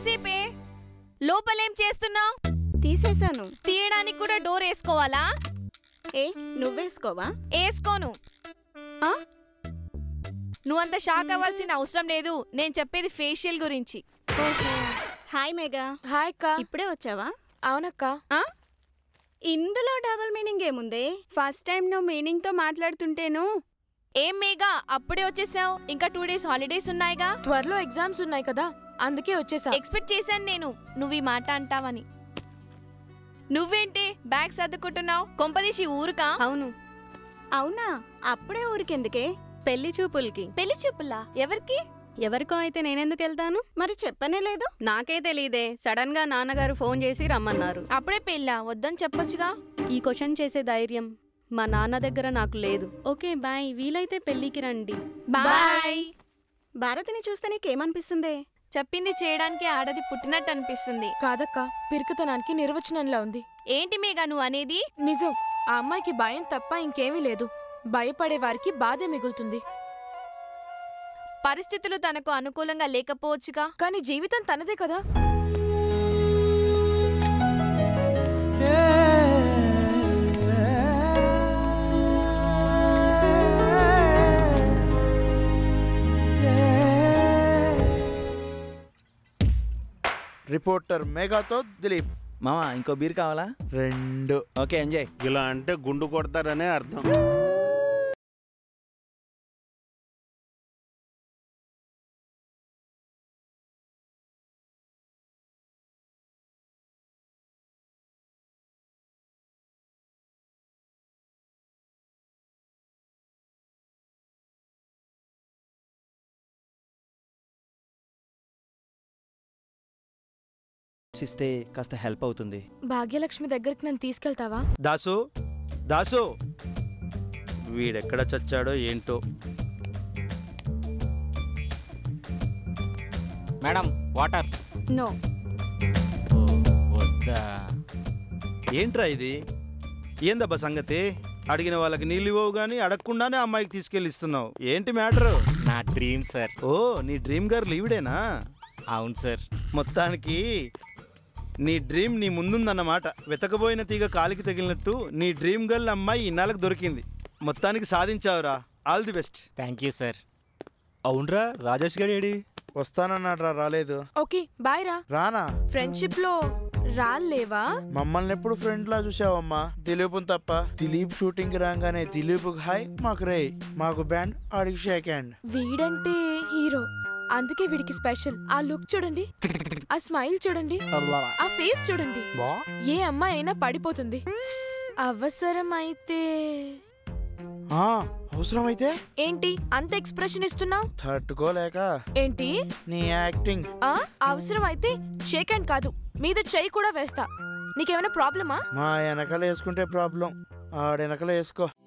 ఎంతసేపే లోపలేం చేస్తున్నావు తీసేశాను తీయడానికి కూడా డోర్ వేసుకోవాలా ఏ నువ్వేసుకోవా వేసుకోను ఆ? నువ్వంత షాక్ అవ్వాల్సిన అవసరం లేదు నేను చెప్పేది ఫేషియల్ గురించి హాయ్ మేఘా హాయ్ అక్క ఇప్పుడే వచ్చావా అవునక్క ఆ? ఇందులో డబుల్ మీనింగ్ ఏముంది ఫస్ట్ టైం నువ్వు మీనింగ్ తో మాట్లాడుతుంటేను ఏం మేఘా అప్పుడే వచ్చేసావు ఇంకా టూ డేస్ హాలిడేస్ ఉన్నాయిగా త్వరలో ఎగ్జామ్స్ ఉన్నాయి కదా అందుకే వచ్చేసా ఎక్స్పెక్ట్ చేశాను నేను నువ్వు ఈ మాట అంటావని నువ్వేంటి బ్యాగ్ సర్దుకుంటున్నావు కొంపదీసి ఊరుకా అవును అవునా అప్పుడే ఊరికెందుకే పెళ్లి చూపులకి పెళ్లి చూపులా ఎవరికి ఎవరికో అయితే నేనెందుకు వెళ్తాను మరి చెప్పనే లేదు నాకే తెలీదే సడన్ గా నాన్నగారు ఫోన్ చేసి రమ్మన్నారు అప్పుడే పెళ్ళా వద్దని చెప్పొచ్చుగా ఈ క్వశ్చన్ చేసే ధైర్యం మా నాన్న దగ్గర నాకు లేదు ఓకే బాయ్ వీలైతే పెళ్లికి రండి బాయ్ భారతిని చూస్తే నీకేమనిపిస్తుంది చెప్పింది చేయడానికి ఆడది పుట్టినట్టు అనిపిస్తుంది కాదక్క పిరికితనానికి నిర్వచనంలా ఉంది ఏంటి మేఘా నువ్వు అనేది నిజం ఆ అమ్మాయికి భయం తప్ప ఇంకేమీ లేదు భయపడే వారికి బాధే మిగులుతుంది పరిస్థితులు తనకు అనుకూలంగా లేకపోవచ్చుగా కానీ జీవితం తనదే కదా రిపోర్టర్ మేఘాతో దిలీప్ మామా ఇంకో బీర్ కావాలా రెండు ఓకే ఎంజాయ్ ఇలా అంటే గుండు కొడతారనే అర్థం ఇస్తే కాస్త హెల్ప్ అవుతుంది భాగ్యలక్ష్మి దగ్గరికి నన్ను తీసుకెళ్తావా దాసు దాసు వీడెక్కడ చచ్చాడో ఏంటో మేడం వాటర్ నో వద్దా ఏంట్రా ఇది ఏందబ్బా సంగతి అడిగిన వాళ్ళకి నీళ్ళు ఇవ్వవు కానీ అడగకుండానే అమ్మాయికి తీసుకెళ్ళి ఇస్తున్నావు ఏంటి మ్యాటరు నా డ్రీమ్ సార్ ఓ నీ డ్రీమ్ గర్ల్ ఈవిడేనా అవును సార్ మొత్తానికి నీ డ్రీమ్ నీ ముందుందన్నమాట వెతకబోయిన తీగ కాలికి తగిలినట్టు నీ డ్రీమ్ గర్ల్ అమ్మాయి ఇన్నాళ్ళకి దొరికింది మొత్తానికి సాధించావురా all the best thank you sir అవునరా రాజేష్ గడేడి వస్తానన్నాడ్రా రాలేదు ఓకే బాయ్ రా రానా ఫ్రెండ్షిప్ లో రాలేవా మమ్మల్ని ఎప్పుడు ఫ్రెండ్ లా చూసావమ్మా దిలీప్ తప్ప దిలీప్ షూటింగ్ రాగానే దిలీప్ హాయ్ మాకు రే మాకు బ్యాండ్ ఆడికి షేక్ హ్యాండ్ వీడంటే హీరో అందుకే వీడికి స్పెషల్ ఆ లుక్ చూడండి ఆ స్మైల్ చూడండి ఆ ఫేస్ చూడండి ఏ అమ్మాయి అయినా పడిపోతుంది అవసరమైతే ఆ, అవసరమైతే ఏంటి అంత ఎక్స్ప్రెషన్ ఇస్తున్నావు తట్టుకోలేక ఏంటి నీ యాక్టింగ్ ఆ అవసరమైతే షేక్ హ్యాండ్ కాదు మీద చెయ్యి కూడా వేస్తా నీకేమైనా ప్రాబ్లమా మా వెనకలు వేసుకుంటే ప్రాబ్లం ఆడ వెనకలు వేసుకో